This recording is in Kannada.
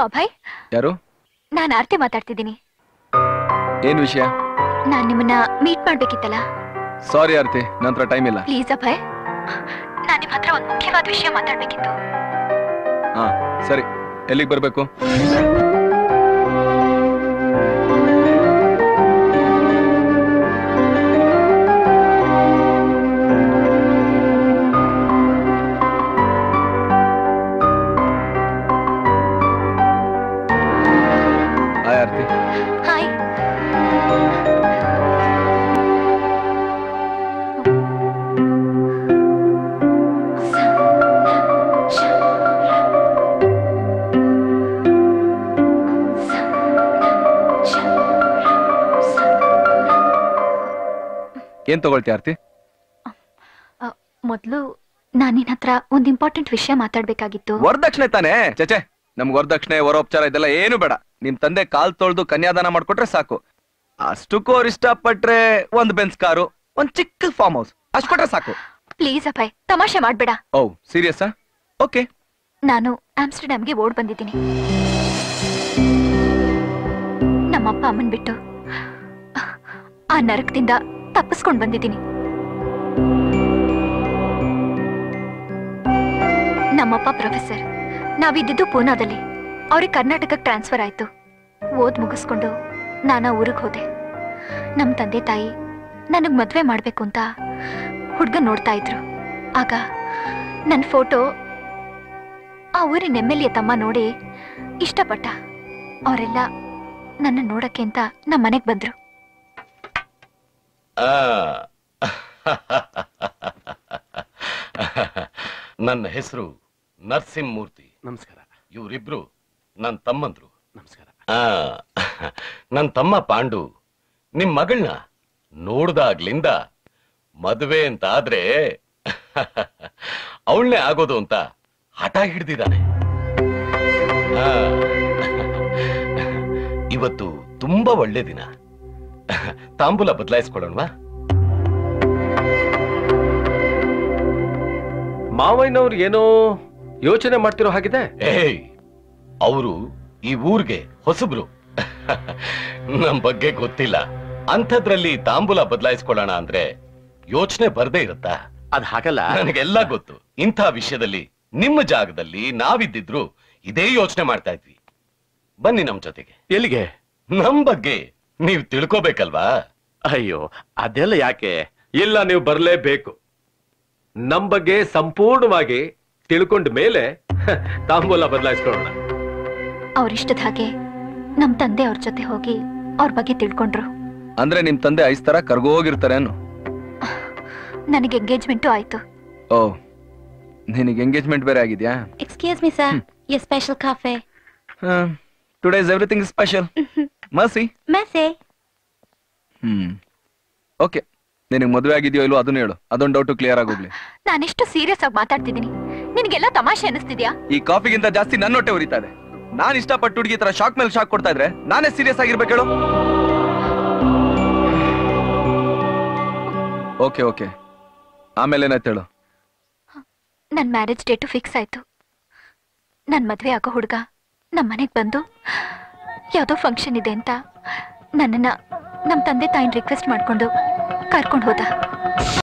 ಅಭಯ್ ಯಾರು ನಾನು ಆರ್ತಿ ಮಾತಾಡ್ತಿದ್ದೀನಿ ಏನ್ ವಿಷಯ ನಾನ್ ನಿಮ್ಮನ್ನ ಮೀಟ್ ಮಾಡ್ಬೇಕಿತ್ತಲ್ಲ ಸಾರಿ ಆರ್ತಿ ನಂತರ ಟೈಮ್ ಇಲ್ಲ ಪ್ಲೀಸ್ ಅಭಯ್ ನಾನ್ ನಿಮ್ ಹತ್ರ ಒಂದ್ ಮುಖ್ಯವಾದ ವಿಷಯ ಮಾತಾಡ್ಬೇಕಿತ್ತು ಹಾ ಸರಿ ಎಲ್ಲಿಗೆ ಬರ್ಬೇಕು ಹಾಯ್ ಆರ್ತಿ ಹಾಯ್ ಏನ್ ತಗೊಳ್ತೀಯ ಆರ್ತಿ ಮೊದ್ಲು ನಾನ್ ನಿನ್ ಹತ್ರ ಒಂದ್ ಇಂಪಾರ್ಟೆಂಟ್ ವಿಷಯ ಮಾತಾಡ್ಬೇಕಾಗಿತ್ತು ವರದಕ್ಷಿಣೆ ತಾನೇ ಚಚೆ ನಮ್ಗೆ ವರದಕ್ಷಿಣೆ ವರೋಪಚಾರ ಇದೆಲ್ಲ ಏನು ಬೇಡ ನಿಮ್ ತಂದೆ ಕಾಲ್ ತೊಳ್ದು ಕನ್ಯಾದಾನ ಮಾಡ್ಕೊಟ್ರೆ ಸಾಕು ಅಷ್ಟಕ್ಕೂ ಅವ್ರು ಇಷ್ಟಪಟ್ರೆ ಒಂದ್ ಬೆನ್ಸ್ ಕಾರು ಒಂದ್ ಚಿಕ್ಕ ಫಾರ್ಮ್ ಹೌಸ್ ಅಷ್ಟ್ ಕೊಟ್ರೆ ಸಾಕು ಪ್ಲೀಸ್ ಅಭಯ್ ತಮಾಷೆ ಮಾಡ್ಬೇಡ ಓ ಸೀರಿಯಸ್ಸಾ ಓಕೆ ನಾನು ಆಮ್ಸ್ಟರ್ಡ್ಯಾಮ್ಗೆ ಓಡ್ ಬಂದಿದ್ದೀನಿ ನಮ್ಮಪ್ಪ ಅಮ್ಮನ್ ಬಿಟ್ಟು ಆ ನರಕದಿಂದ ತಪ್ಪಿಸ್ಕೊಂಡ್ ಬಂದಿದ್ದೀನಿ ನಮ್ಮಪ್ಪ ಪ್ರೊಫೆಸರ್ ನಾವಿದ್ದಿದ್ದು ಪೂನಾದಲ್ಲಿ ಅವ್ರಿಗೆ ಕರ್ನಾಟಕಕ್ಕೆ ಟ್ರಾನ್ಸ್ಫರ್ ಆಯ್ತು ಓದ್ ಮುಗಿಸ್ಕೊಂಡು ನಾನು ಊರಿಗೆ ಹೋದೆ ನಮ್ಮ ತಂದೆ ತಾಯಿ ನನಗ್ ಮದ್ವೆ ಮಾಡ್ಬೇಕು ಅಂತ ಹುಡ್ಗ ನೋಡ್ತಾ ಇದ್ರು ಆಗ ನನ್ನ ಫೋಟೋ ಆ ಊರಿನ ಎಮ್ ಎಲ್ ಎ ತಮ್ಮ ನೋಡಿ ಇಷ್ಟಪಟ್ಟ ಅವರೆಲ್ಲ ನನ್ನ ನೋಡಕ್ಕೆ ಅಂತ ನಮ್ಮ ಮನೆಗೆ ಬಂದ್ರು ಆ. ನನ್ನ ಹೆಸರು ನರಸಿಂಹಮೂರ್ತಿ ನಮಸ್ಕಾರ ಇವರಿಬ್ರು ನನ್ನ ತಮ್ಮಂದ್ರು ನಮಸ್ಕಾರ ಆ, ನನ್ ತಮ್ಮ ಪಾಂಡು ನಿಮ್ ಮಗಳನ್ನ ನೋಡ್ದಾಗ್ಲಿಂದ ಮದುವೆ ಅಂತ ಆದ್ರೆ ಅವಳನ್ನೇ ಆಗೋದು ಅಂತ ಹಠ ಹಿಡ್ದಿದ್ದಾನೆ ಆ, ಇವತ್ತು ತುಂಬಾ ಒಳ್ಳೆ ದಿನ ತಾಂಬೂಲ ಬದಲಾಯಿಸ್ಕೊಳ್ಳೋಣವಾ ಮಾವಯ್ಯನವ್ರು ಏನೋ ಯೋಚನೆ ಮಾಡ್ತಿರೋ ಹಾಗಿದೆ ಏಯ್ ಅವರು ಈ ಊರ್ಗೆ ಹೊಸಬ್ರು ನಮ್ ಬಗ್ಗೆ ಗೊತ್ತಿಲ್ಲ ಅಂಥದ್ರಲ್ಲಿ ತಾಂಬೂಲ ಬದಲಾಯಿಸ್ಕೊಳ್ಳೋಣ ಅಂದ್ರೆ ಯೋಚನೆ ಬರ್ದೇ ಇರುತ್ತಾ ಅದ್ ಹಾಗಲ್ಲ ನನಗೆಲ್ಲ ಗೊತ್ತು ಇಂಥ ವಿಷಯದಲ್ಲಿ ನಿಮ್ಮ ಜಾಗದಲ್ಲಿ ನಾವಿದ್ದಿದ್ರು ಇದೇ ಯೋಚನೆ ಮಾಡ್ತಾ ಇದ್ವಿ ಬನ್ನಿ ನಮ್ ಜೊತೆಗೆ ಎಲ್ಲಿಗೆ ನಮ್ ಬಗ್ಗೆ ನೀವ್ ತಿಳ್ಕೋಬೇಕಲ್ವಾ ಅಯ್ಯೋ ಅದೆಲ್ಲ ಯಾಕೆ ಇಲ್ಲ ನೀವು ಬರ್ಲೇಬೇಕು ನಮ್ ಬಗ್ಗೆ ಸಂಪೂರ್ಣವಾಗಿ ತಿಳ್ಕೊಂಡ ಮೇಲೆ ತಾಂಬೂಲ ಬದಲಾಯಿಸ್ಕೊಳ್ಳೋಣ ಅವ್ರಿಷ್ಟದ ಹಾಗೆ ನಮ್ ತಂದೆ ಅವ್ರ ಜೊತೆ ಹೋಗಿ ಅವ್ರ ಬಗ್ಗೆ ತಿಳ್ಕೊಂಡ್ರು ಅಂದ್ರೆ ನಿಮ್ ತಂದೆ ಐಸ್ ತರ ಕರ್ಗೋಗಿರ್ತಾರೆ ಅನ್ನು ನನಗೆ ಎಂಗೇಜ್ಮೆಂಟು ಆಯ್ತು ಓ ನಿನಗೆ ಎಂಗೇಜ್ಮೆಂಟ್ ಬೇರೆ ಆಗಿದ್ಯಾ excuse me sir a special café today's everything special ಮಸಿ ಮೆಸೆ ಹ್ಮ್ ಓಕೆ ನಿನಗೆ ಮದುವೆ ಆಗಿದೆಯೋ ಇಲ್ವೋ ಅದನ್ನ ಹೇಳು ಅದೊಂದು ಡೌಟ್ ಕ್ಲಿಯರ್ ಆಗೋಗ್ಲಿ ನಾನೆಷ್ಟು ಸೀರಿಯಸ್ ಆಗಿ ಮಾತಾಡ್ತಿದ್ದೀನಿ ನಿನಗೆಲ್ಲ ತಮಾಷೆ ಅನಿಸ್ತಿದ್ಯಾ ಈ ಕಾಫಿಗಿಂತ ಜಾಸ್ತಿ ನನ್ನ ಹೊಟ್ಟೆ ಉರಿತಾ ಇದೆ ನಾನ್ ಇಷ್ಟಪಟ್ಟು ಹುಡುಗಿ ತರ ಶಾಕ್ ಮೇಲೆ ಶಾಕ್ ಕೊಡ್ತಾ ಇದ್ರೆ ನಾನೇ ಸೀರಿಯಸ್ ಆಗಿರ್ಬೇಕು ಹೇಳು ಓಕೆ ಓಕೆ ಆಮೇಲೆ ಏನಾಯ್ತು ಹೇಳು ನನ್ ಮ್ಯಾರೇಜ್ ಡೇಟು ಫಿಕ್ಸ್ ಆಯ್ತು ನನ್ ಮದ್ವೆ ಆಗೋ ಹುಡುಗ ನಮ್ಮ ಮನೆಗ್ ಬಂದು ಯಾವುದೋ ಫಂಕ್ಷನ್ ಇದೆ ಅಂತ ನನ್ನನ್ನ ನಮ್ಮ ತಂದೆ ತಾಯಿನ ರಿಕ್ವೆಸ್ಟ್ ಮಾಡ್ಕೊಂಡು ಕರ್ಕೊಂಡು ಹೋದ